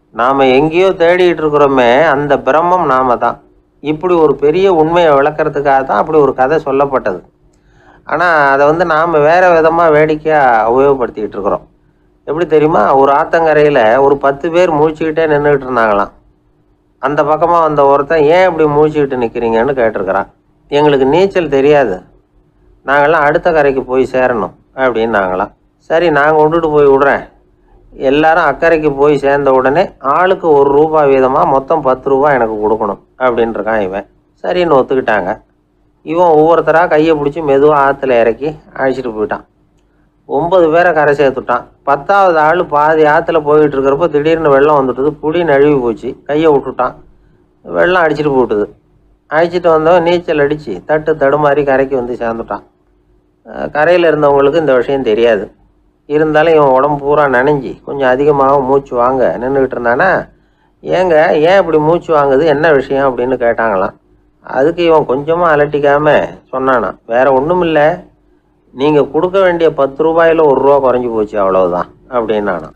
நாம் எங்கேயோ தேடிட்டு இருக்கிறோமே அந்த பிரம்மம் நாம தான் இப்படி ஒரு பெரிய உண்மையை விளக்கறதுக்காக தான் அப்படி ஒரு கதை சொல்லப்பட்டது ஆனால் அதை வந்து நாம் வேறு விதமாக வேடிக்கையாக உபயோகப்படுத்திக்கிட்டு இருக்கிறோம் எப்படி தெரியுமா ஒரு ஆத்தங்கரையில் ஒரு பத்து பேர் முழிச்சுக்கிட்டே நின்றுக்கிட்டு இருந்தாங்களாம் அந்த பக்கமாக வந்த ஒருத்தன் ஏன் இப்படி முழிச்சுக்கிட்டு நிற்கிறீங்கன்னு கேட்டிருக்கிறான் எங்களுக்கு நீச்சல் தெரியாது நாங்கள்லாம் அடுத்த கரைக்கு போய் சேரணும் அப்படின்னாங்களாம் சரி நான் கொண்டுட்டு போய் விடுறேன் எல்லாரும் அக்கறைக்கு போய் சேர்ந்த உடனே ஆளுக்கு ஒரு ரூபா வீதமாக மொத்தம் பத்து ரூபா எனக்கு கொடுக்கணும் அப்படின்ட்டுருக்கான் இவன் சரின்னு ஒத்துக்கிட்டாங்க இவன் ஒவ்வொருத்தராக கையை பிடிச்சி மெதுவாக ஆற்றுல இறக்கி அழைச்சிட்டு போயிட்டான் ஒன்பது பேரை கரை சேர்த்துட்டான் பத்தாவது ஆள் பாதி ஆற்றுல போயிட்டு இருக்கிறப்போ திடீர்னு வெள்ளம் வந்துட்டுது புடி நழுவி போச்சு கையை விட்டுட்டான் வெள்ளம் அடிச்சிட்டு போட்டுது அழைச்சிட்டு வந்தவன் நீச்சல் அடித்து தட்டு தடுமாறி கரைக்கு வந்து சேர்ந்துட்டான் கரையில் இருந்தவங்களுக்கு இந்த விஷயம் தெரியாது இருந்தாலும் இவன் உடம்பு பூரா நனைஞ்சி கொஞ்சம் அதிகமாக மூச்சு வாங்க நின்றுக்கிட்டு இருந்தானா ஏங்க ஏன் இப்படி மூச்சு வாங்குது என்ன விஷயம் அப்படின்னு கேட்டாங்களாம் அதுக்கு இவன் கொஞ்சமாக அலட்டிக்காம சொன்னானா வேற ஒன்றும் இல்லை நீங்கள் கொடுக்க வேண்டிய பத்து ரூபாயில் ஒரு ரூபா குறைஞ்சி போச்சு அவ்வளவுதான் அப்படின்னானாம்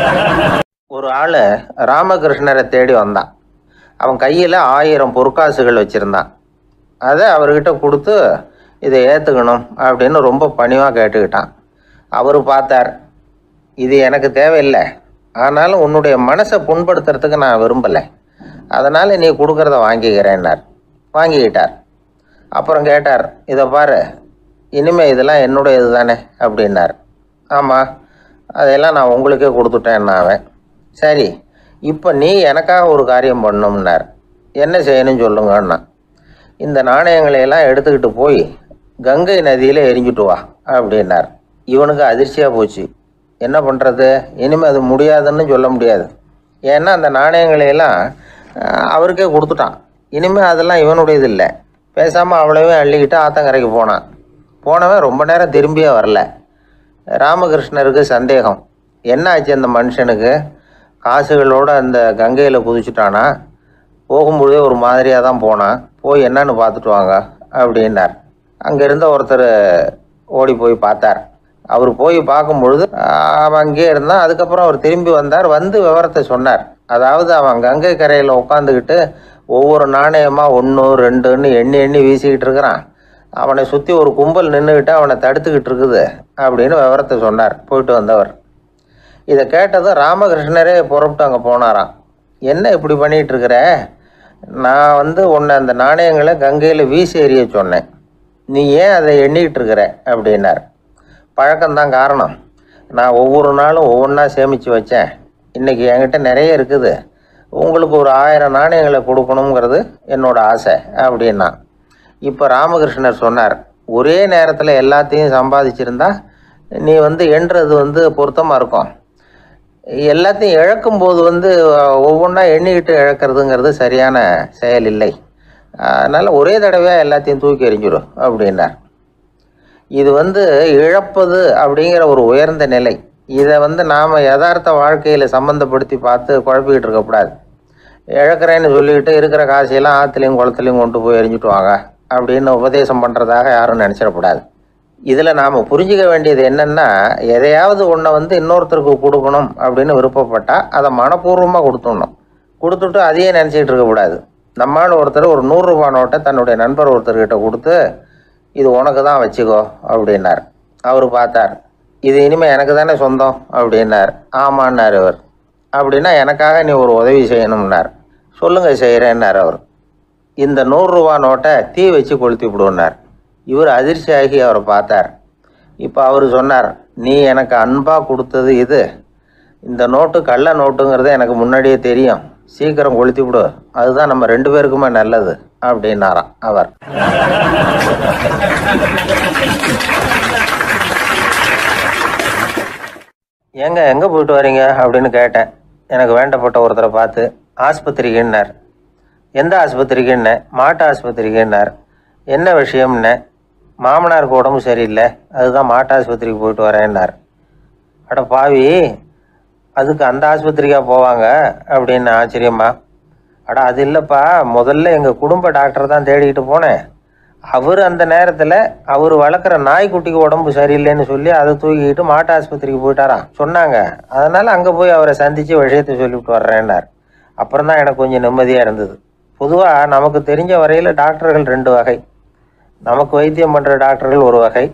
ஒரு ஆள் ராமகிருஷ்ணரை தேடி வந்தான் அவன் கையில் ஆயிரம் பொற்காசுகள் வச்சுருந்தான் அதை அவர்கிட்ட கொடுத்து இதை ஏற்றுக்கணும் அப்படின்னு ரொம்ப பணிவாக கேட்டுக்கிட்டான் அவர் பார்த்தார் இது எனக்கு தேவையில்லை ஆனாலும் உன்னுடைய மனசை புண்படுத்துறதுக்கு நான் விரும்பலை அதனால் நீ கொடுக்குறத வாங்கிக்கிறேன்னார் வாங்கிக்கிட்டார் அப்புறம் கேட்டார் இதை பாரு இனிமே இதெல்லாம் என்னுடைய இது தானே அப்படின்னார் ஆமாம் அதையெல்லாம் நான் உங்களுக்கே கொடுத்துட்டேன் அவன் சரி இப்போ நீ எனக்காக ஒரு காரியம் பண்ணணும்னார் என்ன செய்யணும்னு சொல்லுங்கன்னா இந்த நாணயங்களை எல்லாம் எடுத்துக்கிட்டு போய் கங்கை நதியில் எரிஞ்சுட்டு வா அப்படின்னார் இவனுக்கு அதிர்ச்சியாக போச்சு என்ன பண்ணுறது இனிமேல் அது முடியாதுன்னு சொல்ல முடியாது ஏன்னா அந்த நாணயங்களை எல்லாம் அஹ், அவருக்கே கொடுத்துட்டான் இனிமேல் அதெல்லாம் இவனுடையது இல்லை பேசாமல் அவ்வளவே அள்ளிக்கிட்டு ஆத்தங்கரைக்கு போனான் போனவன் ரொம்ப நேரம் திரும்பியே வரல ராமகிருஷ்ணருக்கு சந்தேகம் என்ன ஆச்சு அந்த மனுஷனுக்கு காசுகளோட அந்த கங்கையில் குதிச்சுட்டானா போகும்பொழுதே ஒரு மாதிரியாக தான் போனான் போய் என்னன்னு பார்த்துட்டு வாங்க அப்படின்னார் அங்கே இருந்த ஒருத்தர் ஓடி போய் பார்த்தார் அவர் போய் பார்க்கும் பொழுது ஆஹ், அவன் அங்கேயே இருந்தான் அதுக்கப்புறம் அவர் திரும்பி வந்தார் வந்து விவரத்தை சொன்னார் அதாவது அவன் கங்கை கரையில் உட்காந்துக்கிட்டு ஒவ்வொரு நாணயமாக ஒன்று ரெண்டுன்னு எண்ணி எண்ணி வீசிக்கிட்டு இருக்கிறான் அவனை சுற்றி ஒரு கும்பல் நின்றுக்கிட்டு அவனை தடுத்துக்கிட்டு இருக்குது அப்படின்னு விவரத்தை சொன்னார் போயிட்டு வந்தவர் இதை கேட்டதும் ராமகிருஷ்ணரே புறப்பட்டு அங்கே போனாராம் என்ன இப்படி பண்ணிகிட்டு இருக்கிற நான் வந்து உன்னை அந்த நாணயங்களை கங்கையில் வீசி எறிய சொன்னேன் நீ ஏன் அதை எண்ணிக்கிட்டு இருக்கிற அப்படின்னார் பழக்கம்தான் காரணம் நான் ஒவ்வொரு நாளும் ஒவ்வொன்றா சேமித்து வச்சேன் இன்றைக்கி என்கிட்ட நிறைய இருக்குது உங்களுக்கு ஒரு ஆயிரம் நாணயங்களை கொடுக்கணுங்கிறது என்னோட ஆசை அப்படின்னா இப்போ ராமகிருஷ்ணர் சொன்னார் ஒரே நேரத்தில் எல்லாத்தையும் சம்பாதிச்சிருந்தா நீ வந்து எண்ணுறது வந்து பொருத்தமாக இருக்கும் எல்லாத்தையும் இழக்கும்போது வந்து ஒவ்வொன்றா எண்ணிக்கிட்டு இழக்கிறதுங்கிறது சரியான செயல் இல்லை அதனால் ஒரே தடவையாக எல்லாத்தையும் தூக்கி எறிஞ்சிடும் அப்படின்னார் இது வந்து இழப்பது அப்படிங்கிற ஒரு உயர்ந்த நிலை இதை வந்து நாம் யதார்த்த வாழ்க்கையில் சம்மந்தப்படுத்தி பார்த்து குழப்பிக்கிட்டு இருக்கக்கூடாது இழக்கிறேன்னு சொல்லிக்கிட்டு இருக்கிற காசையெல்லாம் ஆற்றுலையும் குளத்துலையும் கொண்டு போய் எரிஞ்சிட்டு வாங்க அப்படின்னு உபதேசம் பண்ணுறதாக யாரும் நினச்சிடக்கூடாது இதில் நாம் புரிஞ்சுக்க வேண்டியது என்னென்னா எதையாவது ஒன்றை வந்து இன்னொருத்தருக்கு கொடுக்கணும் அப்படின்னு விருப்பப்பட்டால் அதை மனப்பூர்வமாக கொடுத்துடணும் கொடுத்துட்டு அதையே நினச்சிக்கிட்டு இருக்கக்கூடாது நம்மால் ஒருத்தர் ஒரு நூறுரூபா நோட்டை தன்னுடைய நண்பர் ஒருத்தர்கிட்ட கொடுத்து இது உனக்கு தான் வச்சுக்கோ அப்படின்னார் அவர் பார்த்தார் இது இனிமேல் எனக்கு தானே சொந்தம் அப்படின்னார் ஆமான்னார் அவர் அப்படின்னா எனக்காக நீ ஒரு உதவி செய்யணும்னார் சொல்லுங்கள் செய்கிறேன்னார் அவர் இந்த நூறுரூவா நோட்டை தீ வச்சு கொளுத்தி விடுன்னார் இவர் அதிர்ச்சியாகி அவரை பார்த்தார் இப்போ அவர் சொன்னார் நீ எனக்கு அன்பாக கொடுத்தது இது இந்த நோட்டு கள்ள நோட்டுங்கிறது எனக்கு முன்னாடியே தெரியும் சீக்கிரம் கொளுத்தி விடு அதுதான் நம்ம ரெண்டு பேருக்குமே நல்லது அப்படின்னாராம் அவர் ஏங்க எங்கே போயிட்டு வரீங்க அப்படின்னு கேட்டேன் எனக்கு வேண்டப்பட்ட ஒருத்தரை பார்த்து ஆஸ்பத்திரிக்குன்னார் எந்த ஆஸ்பத்திரிக்குன்னு மாட்டு ஆஸ்பத்திரிக்குன்னார் என்ன விஷயம்னு மாமனாருக்கு உடம்பு சரியில்லை அதுதான் மாட்டு ஆஸ்பத்திரிக்கு போயிட்டு வரேன்னார் அட பாவி அதுக்கு அந்த ஆஸ்பத்திரிக்கா போவாங்க அப்படின்னு ஆச்சரியமா அட அது இல்லைப்பா முதல்ல எங்கள் குடும்ப டாக்டர் தான் தேடிக்கிட்டு போனேன் அவர் அந்த நேரத்தில் அவர் வளர்க்குற நாய்க்குட்டிக்கு உடம்பு சரியில்லைன்னு சொல்லி அதை தூக்கிட்டு மாட்டு ஆஸ்பத்திரிக்கு போயிட்டாராம் சொன்னாங்க அதனால் அங்கே போய் அவரை சந்தித்து விஷயத்தை சொல்லிவிட்டு வர்றேன்னார் அப்புறம் தான் எனக்கு கொஞ்சம் நிம்மதியாக இருந்தது பொதுவாக நமக்கு தெரிஞ்ச வரையில் டாக்டர்கள் ரெண்டு வகை நமக்கு வைத்தியம் பண்ணுற டாக்டர்கள் ஒரு வகை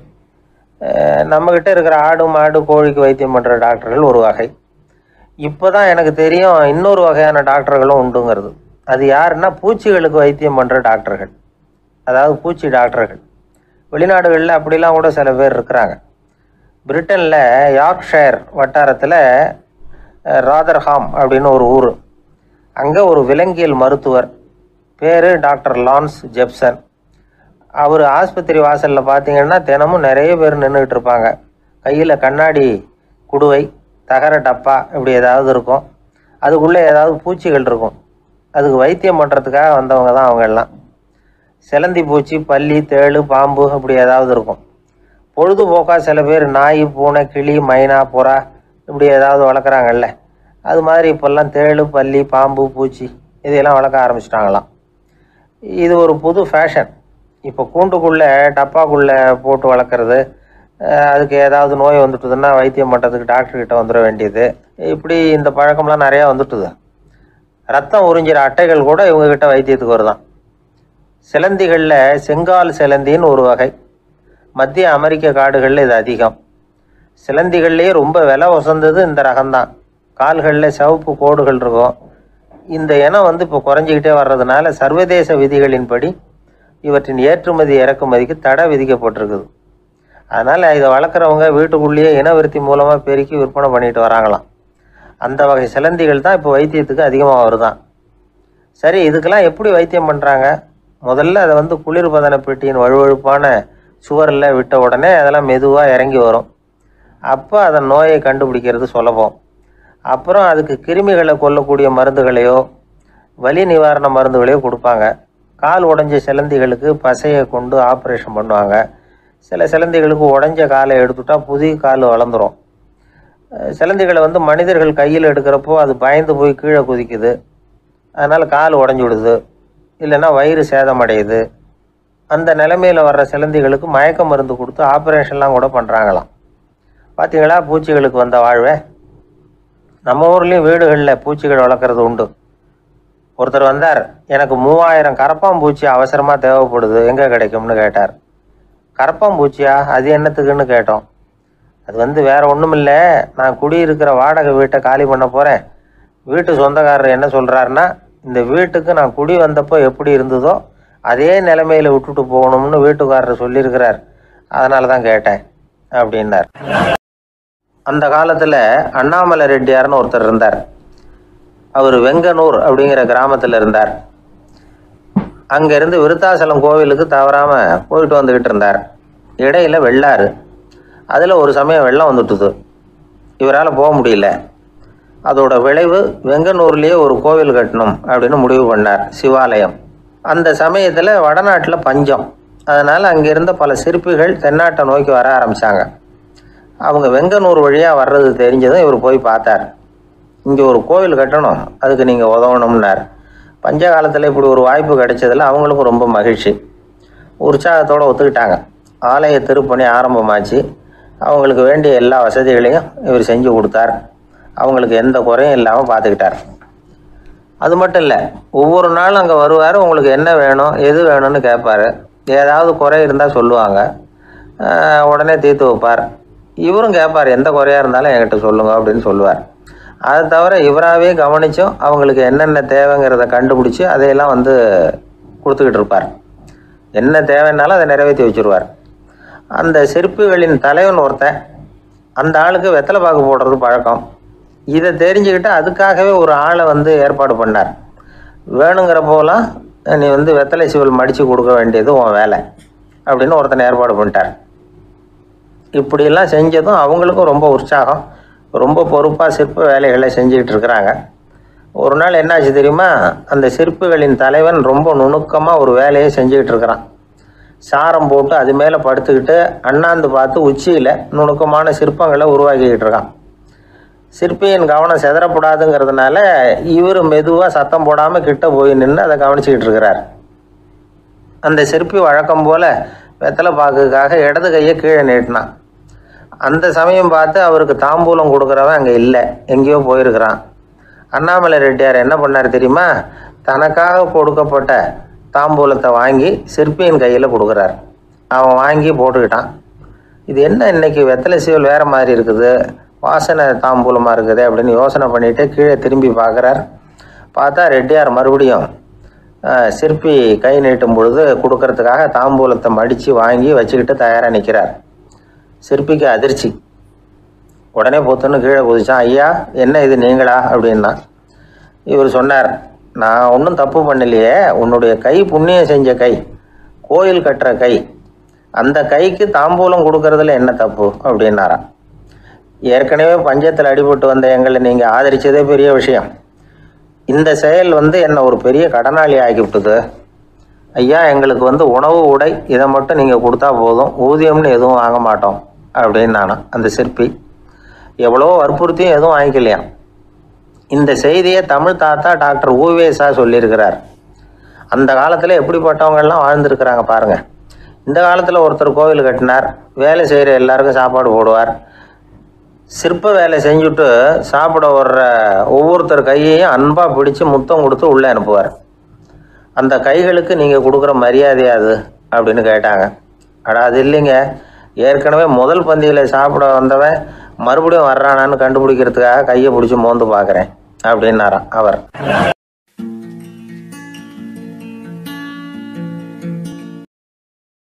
அஹ் நம்மக்கிட்ட இருக்கிற ஆடு மாடு கோழிக்கு வைத்தியம் பண்ணுற டாக்டர்கள் ஒரு வகை இப்போ தான் எனக்கு தெரியும் இன்னொரு வகையான டாக்டர்களும் உண்டுங்கிறது அது யாருன்னா பூச்சிகளுக்கு வைத்தியம் பண்ணுற டாக்டர்கள் அதாவது பூச்சி டாக்டர்கள் வெளிநாடுகளில் அப்படிலாம் கூட சில பேர் இருக்கிறாங்க பிரிட்டனில் யார்க்ஷயர் வட்டாரத்தில் அஹ், ராதர்ஹாம் அப்படின்னு ஒரு ஊர் அங்கே ஒரு விலங்கியல் மருத்துவர் பேர் டாக்டர் லான்ஸ் ஜெப்சன் அவர் ஆஸ்பத்திரி வாசலில் பார்த்தீங்கன்னா தினமும் நிறைய பேர் நின்றுக்கிட்டு இருப்பாங்க கையில் கண்ணாடி குடுவை தகர டப்பா இப்படி ஏதாவது இருக்கும் அதுக்குள்ளே ஏதாவது பூச்சிகள் இருக்கும் அதுக்கு வைத்தியம் பண்ணுறதுக்காக வந்தவங்க தான் அவங்க எல்லாம் சிலந்தி பூச்சி பல்லி தேளு பாம்பு அப்படி ஏதாவது இருக்கும் பொழுதுபோக்காக சில பேர் நாய் பூனை கிளி மைனா புறா இப்படி ஏதாவது வளர்க்குறாங்கல்ல அது மாதிரி இப்போல்லாம் தேளு பல்லி பாம்பு பூச்சி இதையெல்லாம் வளர்க்க ஆரம்பிச்சிட்டாங்களாம் இது ஒரு புது ஃபேஷன் இப்போ கூண்டுக்குள்ளே டப்பாக்குள்ளே போட்டு வளர்க்குறது அஹ் அதுக்கு ஏதாவது நோய் வந்துட்டுதுன்னா வைத்தியம் பண்ணுறதுக்கு டாக்டர்கிட்ட வந்துட வேண்டியது இப்படி இந்த பழக்கம்லாம் நிறையா வந்துட்டுது ரத்தம் உறிஞ்சிற அட்டைகள் கூட இவங்ககிட்ட வைத்தியத்துக்கு வருதான் சிலந்திகளில் செங்கால் சிலந்தின்னு ஒரு வகை மத்திய அமெரிக்க காடுகளில் இது அதிகம் சிலந்திகள்லேயே ரொம்ப விலை உசந்தது இந்த ரகம்தான் கால்களில் சிவப்பு கோடுகள் இருக்கும் இந்த இனம் வந்து இப்போ குறைஞ்சிக்கிட்டே வர்றதுனால சர்வதேச விதிகளின்படி இவற்றின் ஏற்றுமதி இறக்குமதிக்கு தடை விதிக்கப்பட்டிருக்குது அதனால் இதை வளர்க்குறவங்க வீட்டுக்குள்ளேயே இனவிருத்தி மூலமாக பெருக்கி விற்பனை பண்ணிட்டு வராங்களாம் அந்த வகை சிலந்திகள் தான் இப்போ வைத்தியத்துக்கு அதிகமாக வருதான் சரி இதுக்கெல்லாம் எப்படி வைத்தியம் பண்ணுறாங்க முதல்ல அதை வந்து குளிர்பதன பெட்டியின் வழுவழுப்பான சுவரில் விட்ட உடனே அதெல்லாம் மெதுவாக இறங்கி வரும் அப்போ அதன் நோயை கண்டுபிடிக்கிறது சுலபம் அப்புறம் அதுக்கு கிருமிகளை கொல்லக்கூடிய மருந்துகளையோ வலி நிவாரண மருந்துகளையோ கொடுப்பாங்க கால் உடைஞ்ச சிலந்திகளுக்கு பசையை கொண்டு ஆப்ரேஷன் பண்ணுவாங்க சில சிலந்திகளுக்கு உடைஞ்ச காலை எடுத்துட்டா புதிய கால் வளர்ந்துரும் அஹ் சிலந்திகளை வந்து மனிதர்கள் கையில் எடுக்கிறப்போ அது பயந்து போய் கீழே குதிக்குது அதனால் கால் உடஞ்சி விடுது இல்லைன்னா வயிறு சேதமடையுது அந்த நிலைமையில் வர்ற சிலந்திகளுக்கு மயக்க மருந்து கொடுத்து ஆப்ரேஷன்லாம் கூட பண்ணுறாங்களாம் பார்த்தீங்களா பூச்சிகளுக்கு வந்த வாழ்வே நம்ம ஊர்லேயும் வீடுகளில் பூச்சிகள் வளர்க்குறது உண்டு ஒருத்தர் வந்தார் எனக்கு மூவாயிரம் கரப்பாம்பூச்சி அவசரமாக தேவைப்படுது எங்கே கிடைக்கும்னு கேட்டார் கரப்பாம்பூச்சியா அது என்னத்துக்குன்னு கேட்டோம் அது வந்து வேற ஒன்றும் இல்லை நான் குடியிருக்கிற வாடகை வீட்டை காலி பண்ண போகிறேன் வீட்டு சொந்தக்காரர் என்ன சொல்கிறாருன்னா இந்த வீட்டுக்கு நான் குடி வந்தப்போ எப்படி இருந்ததோ அதே நிலைமையில் விட்டுட்டு போகணும்னு வீட்டுக்காரர் சொல்லியிருக்கிறார் அதனால தான் கேட்டேன் அப்படின்னார் அந்த காலத்தில் அண்ணாமலை ரெட்டியார்னு ஒருத்தர் இருந்தார் அவர் வெங்கனூர் அப்படிங்கிற கிராமத்தில் இருந்தார் அங்கேருந்து விருத்தாசலம் கோவிலுக்கு தவறாமல் போயிட்டு வந்துக்கிட்டு இருந்தார் இடையில வெள்ளாறு அதில் ஒரு சமயம் வெள்ளம் வந்துட்டுது இவரால் போக முடியல அதோட விளைவு வெங்கனூர்லேயே ஒரு கோவில் கட்டணும் அப்படின்னு முடிவு பண்ணார் சிவாலயம் அந்த சமயத்தில் வடநாட்டில் பஞ்சம் அதனால் அங்கே இருந்த பல சிற்பிகள் தென்னாட்டை நோக்கி வர ஆரம்பித்தாங்க அவங்க வெங்கனூர் வழியாக வர்றது தெரிஞ்சதும் இவர் போய் பார்த்தார் இங்கே ஒரு கோவில் கட்டணும் அதுக்கு நீங்கள் உதவணும்னார் பஞ்ச காலத்தில் இப்படி ஒரு வாய்ப்பு கிடைச்சதில் அவங்களுக்கும் ரொம்ப மகிழ்ச்சி உற்சாகத்தோடு ஒத்துக்கிட்டாங்க ஆலய திருப்பணி ஆரம்பமாச்சு அவங்களுக்கு வேண்டிய எல்லா வசதிகளையும் இவர் செஞ்சு கொடுத்தார் அவங்களுக்கு எந்த குறையும் இல்லாமல் பார்த்துக்கிட்டார் அது மட்டும் இல்லை ஒவ்வொரு நாளும் அங்கே வருவார் உங்களுக்கு என்ன வேணும் எது வேணும்னு கேட்பாரு ஏதாவது குறை இருந்தால் சொல்லுவாங்க ஆஹ் உடனே தீர்த்து வைப்பார் இவரும் கேட்பார் எந்த குறையாக இருந்தாலும் என்கிட்ட சொல்லுங்க அப்படின்னு சொல்லுவார் அதை தவிர இவராகவே கவனிச்சும் அவங்களுக்கு என்னென்ன தேவைங்கிறத கண்டுபிடிச்சி அதையெல்லாம் வந்து கொடுத்துக்கிட்டு இருப்பார் என்ன தேவைன்னாலும் அதை நிறைவேற்றி வச்சுருவார் அந்த சிற்பிகளின் தலைவன் ஒருத்தன் அந்த ஆளுக்கு வெத்தலை பாக்கு போடுறது பழக்கம் இதை தெரிஞ்சுக்கிட்டு அதுக்காகவே ஒரு ஆளை வந்து ஏற்பாடு பண்ணார் வேணுங்கிறப்போலாம் நீ வந்து வெத்தலை சிவல் மடித்து கொடுக்க வேண்டியது உன் வேலை அப்படின்னு ஒருத்தனை ஏற்பாடு பண்ணிட்டார் இப்படியெல்லாம் செஞ்சதும் அவங்களுக்கும் ரொம்ப உற்சாகம் ரொம்ப பொறுப்பாக சிற்ப வேலைகளை செஞ்சுக்கிட்டு இருக்கிறாங்க ஒரு நாள் என்னாச்சு தெரியுமா அந்த சிற்பிகளின் தலைவன் ரொம்ப நுணுக்கமாக ஒரு வேலையை செஞ்சுக்கிட்டு இருக்கிறான் சாரம் போட்டு அது மேலே படுத்துக்கிட்டு அண்ணாந்து பார்த்து உச்சியில் நுணுக்கமான சிற்பங்களை உருவாக்கிக்கிட்டு இருக்கான் சிற்பியின் கவனம் செதறப்படாதுங்கிறதுனால இவர் மெதுவாக சத்தம் போடாமல் கிட்ட போய் நின்று அதை கவனிச்சுக்கிட்டு இருக்கிறார் அந்த சிற்பி வழக்கம் போல் வெத்தலை பாக்குக்காக இடது கையை கீழே நீட்டினான் அந்த சமயம் பார்த்து அவருக்கு தாம்பூலம் கொடுக்குறவன் அங்கே இல்லை எங்கேயோ போயிருக்கிறான் அண்ணாமலை ரெட்டியார் என்ன பண்ணார் தெரியுமா தனக்காக கொடுக்கப்பட்ட தாம்பூலத்தை வாங்கி சிற்பியின் கையில் கொடுக்குறார் அவன் வாங்கி போட்டுக்கிட்டான் இது என்ன இன்னைக்கு வெத்தலை சீவல் வேறு மாதிரி இருக்குது வாசனை தாம்பூலமாக இருக்குது அப்படின்னு யோசனை பண்ணிட்டு கீழே திரும்பி பார்க்குறார் பார்த்தா ரெட்டியார் மறுபடியும் அஹ், சிற்பி கை நீட்டும் பொழுது கொடுக்கறதுக்காக தாம்பூலத்தை மடித்து வாங்கி வச்சுக்கிட்டு தயாராக நிற்கிறார் சிற்பிக்கு அதிர்ச்சி உடனே பொத்துன்னு கீழே குதிச்சான் ஐயா என்ன இது நீங்களா அப்படின்னா இவர் சொன்னார் நான் ஒன்றும் தப்பு பண்ணலையே உன்னுடைய கை புண்ணியம் செஞ்ச கை கோயில் கட்டுற கை அந்த கைக்கு தாம்பூலம் கொடுக்கறதுல என்ன தப்பு அப்படின்னாராம் ஏற்கனவே பஞ்சத்தில் அடிபட்டு வந்த எங்களை நீங்கள் ஆதரிச்சதே பெரிய விஷயம் இந்த செயல் வந்து என்னை ஒரு பெரிய கடனாளி ஆக்கிவிட்டுது ஐயா எங்களுக்கு வந்து உணவு உடை இதை மட்டும் நீங்கள் கொடுத்தா போதும் ஊதியம்னு எதுவும் வாங்க மாட்டோம் அப்படின்னு நானும் அந்த சிற்பி எவ்வளோ வற்புறுத்தியும் எதுவும் வாங்கிக்கலையாம் இந்த செய்தியை தமிழ் தாத்தா டாக்டர் ஊவேசா சொல்லியிருக்கிறார் அந்த காலத்தில் எப்படிப்பட்டவங்கெல்லாம் வாழ்ந்துருக்கிறாங்க பாருங்க இந்த காலத்தில் ஒருத்தர் கோவில் கட்டினார் வேலை செய்கிற எல்லாருக்கும் சாப்பாடு போடுவார் சிற்ப வேலை செஞ்சுட்டு சாப்பிட வர்ற ஒவ்வொருத்தர் கையையும் அன்பாக பிடிச்சு முத்தம் கொடுத்து உள்ளே அனுப்புவார் அந்த கைகளுக்கு நீங்கள் கொடுக்குற மரியாதை அது அப்படின்னு கேட்டாங்க அட அது இல்லைங்க ஏற்கனவே முதல் பந்தியில் சாப்பிட வந்தவன் மறுபடியும் வர்றானான்னு கண்டுபிடிக்கிறதுக்காக கையை பிடிச்சி மோந்து பார்க்குறேன் அப்படின்னாராம் அவர்